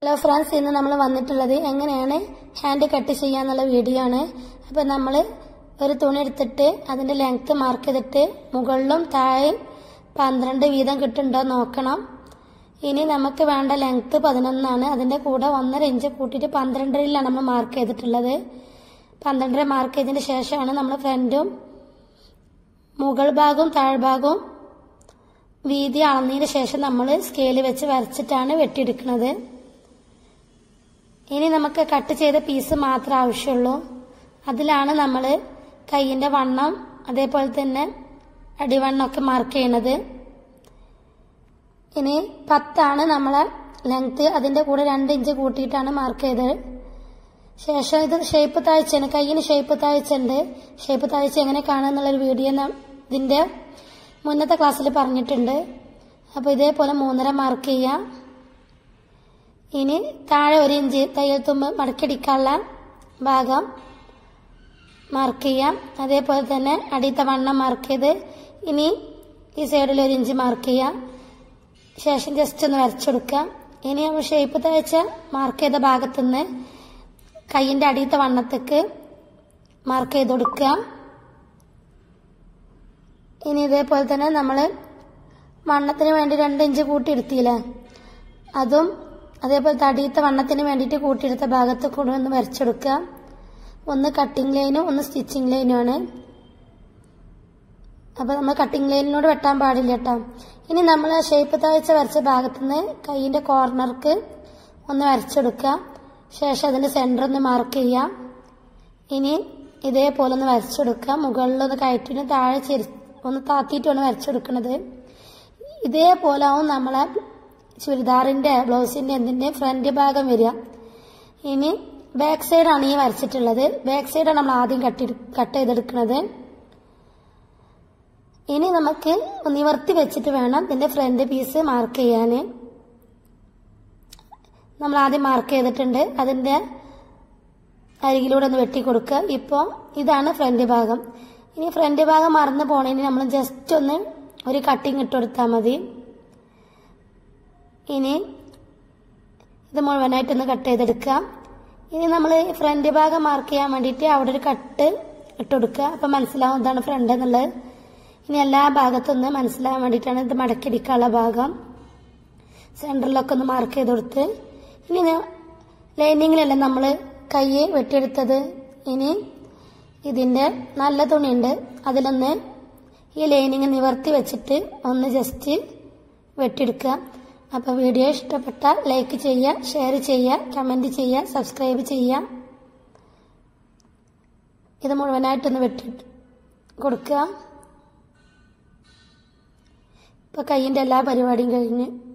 hello friends ഇന്ന് നമ്മൾ വന്നിട്ടുള്ളത് എങ്ങനെയാണ് ഹാൻഡ് കട്ട് ചെയ്യാന്നുള്ള വീഡിയോ ആണ് അപ്പോൾ നമ്മൾ ഒരു തുണി എടുത്തിട്ട് അതിന്റെ ലെങ്ത് മാർക്ക് ചെയ്തിട്ട് മുകളിലും താഴെയും പന്ത്രണ്ട് വീതം കിട്ടുന്നുണ്ടോ നോക്കണം ഇനി നമുക്ക് വേണ്ട ലെങ്ത് പതിനൊന്നാണ് അതിന്റെ കൂടെ ഒന്നര ഇഞ്ച് കൂട്ടിയിട്ട് പന്ത്രണ്ടരയിലാണ് നമ്മൾ മാർക്ക് ചെയ്തിട്ടുള്ളത് പന്ത്രണ്ടര മാർക്ക് ചെയ്തതിന് ശേഷമാണ് നമ്മൾ ഫ്രണ്ടും മുകൾ ഭാഗവും താഴ്ഭാഗവും വീതി അളന്നതിന് ശേഷം നമ്മൾ സ്കെയിൽ വെച്ച് വരച്ചിട്ടാണ് വെട്ടിയെടുക്കുന്നത് ഇനി നമുക്ക് കട്ട് ചെയ്ത പീസ് മാത്രമേ ആവശ്യമുള്ളൂ അതിലാണ് നമ്മൾ കൈയിന്റെ വണ്ണം അതേപോലെ തന്നെ അടിവണ്ണമൊക്കെ മാർക്ക് ചെയ്യണത് ഇനി പത്താണ് നമ്മളെ ലെങ്ത് അതിന്റെ കൂടെ രണ്ട് ഇഞ്ച് കൂട്ടിയിട്ടാണ് മാർക്ക് ചെയ്തത് ശേഷം ഇത് ഷേപ്പ് താഴ്ചയാണ് കയ്യിന് ഷേപ്പ് താഴ്ചയുണ്ട് ഷേപ്പ് താഴ്ച എങ്ങനെ കാണുമെന്നുള്ളൊരു വീഡിയോ ന- ഇതിന്റെ മുന്നത്തെ ക്ലാസ്സിൽ പറഞ്ഞിട്ടുണ്ട് അപ്പോൾ ഇതേപോലെ മൂന്നര മാർക്ക് ചെയ്യാം ഇനി താഴെ ഒരു ഇഞ്ച് തയ്യൽ തുമ്പ് മടക്കിടിക്കാനുള്ള ഭാഗം മാർക്ക് ചെയ്യാം അതേപോലെ തന്നെ അടിയത്തെ വണ്ണം മാർക്ക് ചെയ്ത് ഇനി ഈ സൈഡിൽ ഒരു ഇഞ്ച് മാർക്ക് ചെയ്യാം ശേഷം ജസ്റ്റ് ഒന്ന് വരച്ചെടുക്കാം ഇനി നമ്മൾ ഷേപ്പ് തയ്ച്ച മാർക്ക് ചെയ്ത ഭാഗത്തുനിന്ന് കൈയിന്റെ അടിയത്തെ വണ്ണത്തേക്ക് മാർക്ക് ചെയ്ത് കൊടുക്കുക ഇനി ഇതേപോലെ തന്നെ നമ്മൾ വണ്ണത്തിന് വേണ്ടി രണ്ട് ഇഞ്ച് കൂട്ടി എടുത്തില്ലേ അതും അതേപോലെ തടിയത്തെ വണ്ണത്തിന് വേണ്ടിയിട്ട് കൂട്ടിയെടുത്ത ഭാഗത്ത് കൂടെ ഒന്ന് വരച്ചെടുക്കുക ഒന്ന് കട്ടിംഗ് ലൈനും ഒന്ന് സ്റ്റിച്ചിങ് ലൈനും ആണ് അപ്പൊ നമ്മൾ കട്ടിംഗ് ലൈനിനോട് വെട്ടാൻ പാടില്ല കേട്ടോ ഇനി നമ്മൾ ഷേപ്പ് താഴ്ച വരച്ച ഭാഗത്ത് നിന്ന് കൈയിന്റെ കോർണർക്ക് ഒന്ന് വരച്ചെടുക്കുക ശേഷം അതിന്റെ സെന്റർ ഒന്ന് മാർക്ക് ചെയ്യാം ഇനി ഇതേപോലെ ഒന്ന് വരച്ചെടുക്കുക മുകളിലൊന്ന് കയറ്റിന് താഴെ ചെരി ഒന്ന് താത്തിയിട്ടാണ് വരച്ചെടുക്കുന്നത് ഇതേപോലെ ആവും നമ്മളെ ചുരിദാറിന്റെ ബ്ലൗസിന്റെ എന്തിന്റെ ഫ്രണ്ട് ഭാഗം വരിക ഇനി ബാക്ക് സൈഡാണ് ഈ വരച്ചിട്ടുള്ളത് ബാക്ക് സൈഡാണ് നമ്മൾ ആദ്യം കട്ട് കട്ട് ചെയ്തെടുക്കുന്നത് ഇനി നമുക്ക് നിവർത്തി വെച്ചിട്ട് വേണം ഇതിന്റെ ഫ്രണ്ട് പീസ് മാർക്ക് ചെയ്യാൻ നമ്മൾ ആദ്യം മാർക്ക് ചെയ്തിട്ടുണ്ട് അതിന്റെ അരികിലൂടെ ഒന്ന് വെട്ടി കൊടുക്കുക ഇപ്പോൾ ഇതാണ് ഫ്രണ്ട് ഭാഗം ഇനി ഫ്രണ്ട് ഭാഗം മറന്നു പോണേന് നമ്മൾ ജസ്റ്റ് ഒന്ന് ഒരു കട്ടിങ് ഇട്ട് കൊടുത്താൽ മതി ഇനി ഇത് മുഴുവനായിട്ടൊന്ന് കട്ട് ചെയ്തെടുക്കുക ഇനി നമ്മൾ ഫ്രണ്ട് ഭാഗം മാർക്ക് ചെയ്യാൻ വേണ്ടിയിട്ട് അവിടെ ഒരു കട്ട് ഇട്ട് കൊടുക്കുക അപ്പം മനസ്സിലാവും ഇതാണ് ഫ്രണ്ട് എന്നുള്ളത് ഇനി എല്ലാ ഭാഗത്തൊന്ന് മനസ്സിലാവാൻ വേണ്ടിയിട്ടാണ് ഇത് മടക്കിടിക്കാനുള്ള ഭാഗം സെൻറ്ററിലൊക്കെ ഒന്ന് മാർക്ക് ചെയ്ത് കൊടുത്ത് ഇനി ലൈനിങ്ങിലല്ല നമ്മൾ കൈ വെട്ടിയെടുത്തത് ഇനി ഇതിന്റെ നല്ല തുണിയുണ്ട് അതിലൊന്ന് ഈ ലൈനിങ് നിവർത്തി വെച്ചിട്ട് ഒന്ന് ജസ്റ്റ് വെട്ടിയെടുക്കുക അപ്പോൾ വീഡിയോ ഇഷ്ടപ്പെട്ടാൽ ലൈക്ക് ചെയ്യുക ഷെയർ ചെയ്യുക കമൻറ്റ് ചെയ്യുക സബ്സ്ക്രൈബ് ചെയ്യുക ഇത് മുഴുവനായിട്ടൊന്ന് വെട്ടി കൊടുക്കുക ഇപ്പൊ കൈയിന്റെ എല്ലാ പരിപാടിയും കഴിഞ്ഞ്